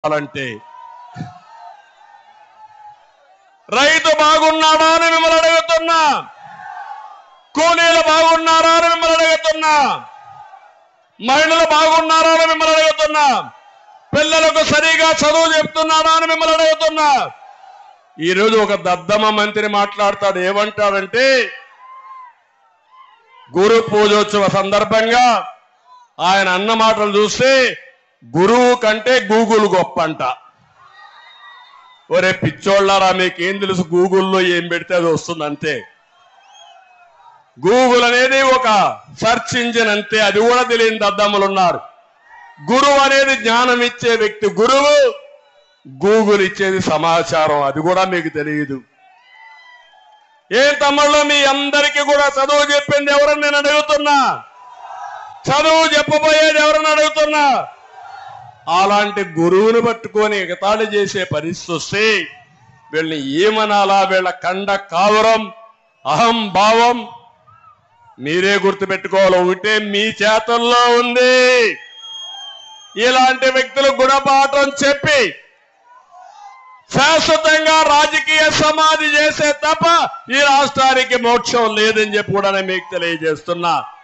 అంటే రైతు బాగున్నాడా అని మిమ్మల్ని అడుగుతున్నా కూలీలు బాగున్నారా అని మిమ్మల్ని అడుగుతున్నా మహిళలు బాగున్నారా అని మిమ్మల్ని అడుగుతున్నా పిల్లలకు సరిగా చదువు చెప్తున్నాడా అని మిమ్మల్ని అడుగుతున్నా ఈరోజు ఒక దద్దమ్మ మంత్రి మాట్లాడతాడు ఏమంటాడంటే గురు పూజోత్సవ సందర్భంగా ఆయన అన్న మాటలు చూస్తే గురువు కంటే గూగుల్ గొప్ప అంట ఒరే పిచ్చోళ్ళారా మీకేం తెలుసు గూగుల్లో ఏం పెడితే అది వస్తుంది అంతే గూగుల్ అనేది ఒక సెర్చ్ ఇంజిన్ అంతే అది కూడా తెలియని దద్దమ్మలు ఉన్నారు గురువు అనేది జ్ఞానం ఇచ్చే వ్యక్తి గురువు గూగుల్ ఇచ్చేది సమాచారం అది కూడా మీకు తెలియదు ఏ తమ్ముళ్ళు మీ అందరికీ కూడా చదువు చెప్పింది ఎవరని నేను అడుగుతున్నా చదువు చెప్పబోయేది ఎవరని అడుగుతున్నా అలాంటి గురువుని పట్టుకొని ఎగతాళి చేసే పరిస్థితి వస్తే వీళ్ళని ఏమనాలా వీళ్ళ కండ కావరం అహం భావం మీరే గుర్తుపెట్టుకోవాలి ఒకటే మీ చేతుల్లో ఉంది ఇలాంటి వ్యక్తులు గుణపాఠం చెప్పి శాశ్వతంగా రాజకీయ సమాధి చేసే తప్ప ఈ రాష్ట్రానికి మోక్షం లేదని చెప్పి కూడా నేను మీకు తెలియజేస్తున్నా